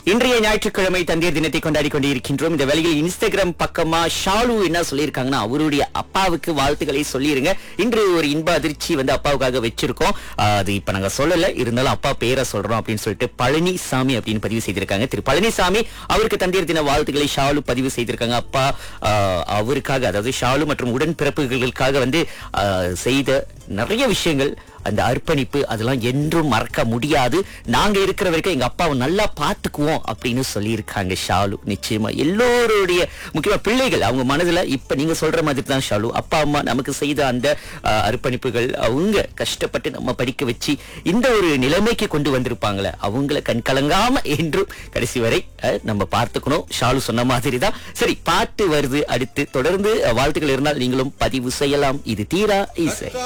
இன்றைய ஞாயிற்றுக்கிழமை தந்தையர் தினத்தை கொண்டாடி கொண்டிருக்கின்றோம் இந்த வேளையில் இன்ஸ்டாகிராம் பக்கமா ஷாலு என்ன சொல்லியிருக்காங்கன்னா அவருடைய அப்பாவுக்கு வாழ்த்துக்களை சொல்லிருங்க இன்று ஒரு இன்ப அதிர்ச்சி வந்து அப்பாவுக்காக வச்சிருக்கோம் ஆஹ் அது இப்ப நாங்க சொல்லல இருந்தாலும் அப்பா பேரை சொல்றோம் அப்படின்னு சொல்லிட்டு பழனிசாமி அப்படின்னு பதிவு செய்திருக்காங்க திரு பழனிசாமி அவருக்கு தந்தையர் தின வாழ்த்துக்களை ஷாலு பதிவு செய்திருக்காங்க அப்பா ஆஹ் அவருக்காக அதாவது ஷாலு மற்றும் உடன்பிறப்புகளுக்காக வந்து ஆஹ் செய்த நிறைய விஷயங்கள் அந்த அர்ப்பணிப்பு அதெல்லாம் என்றும் மறக்க முடியாது நாங்க இருக்கிற வரைக்கும் எங்க அப்பாவை நல்லா பாத்துக்குவோம் அப்படின்னு சொல்லியிருக்காங்க ஷாலு நிச்சயமா எல்லோருடைய முக்கியமா பிள்ளைகள் அவங்க மனதுல இப்ப நீங்க சொல்ற மாதிரி தான் ஷாலு அப்பா அம்மா நமக்கு செய்த அந்த அஹ், அர்ப்பணிப்புகள் அவங்க கஷ்டப்பட்டு நம்ம படிக்க வச்சு இந்த ஒரு நிலைமைக்கு கொண்டு வந்திருப்பாங்களே அவங்கள கண் கலங்காம என்றும் கடைசி வரை அஹ், நம்ம பார்த்துக்கணும் ஷாலு சொன்ன மாதிரி தான் சரி பாட்டு வருது அடுத்து தொடர்ந்து அஹ், வாழ்த்துக்கள் இருந்தால் நீங்களும் பதிவு செய்யலாம் இது தீரா இசை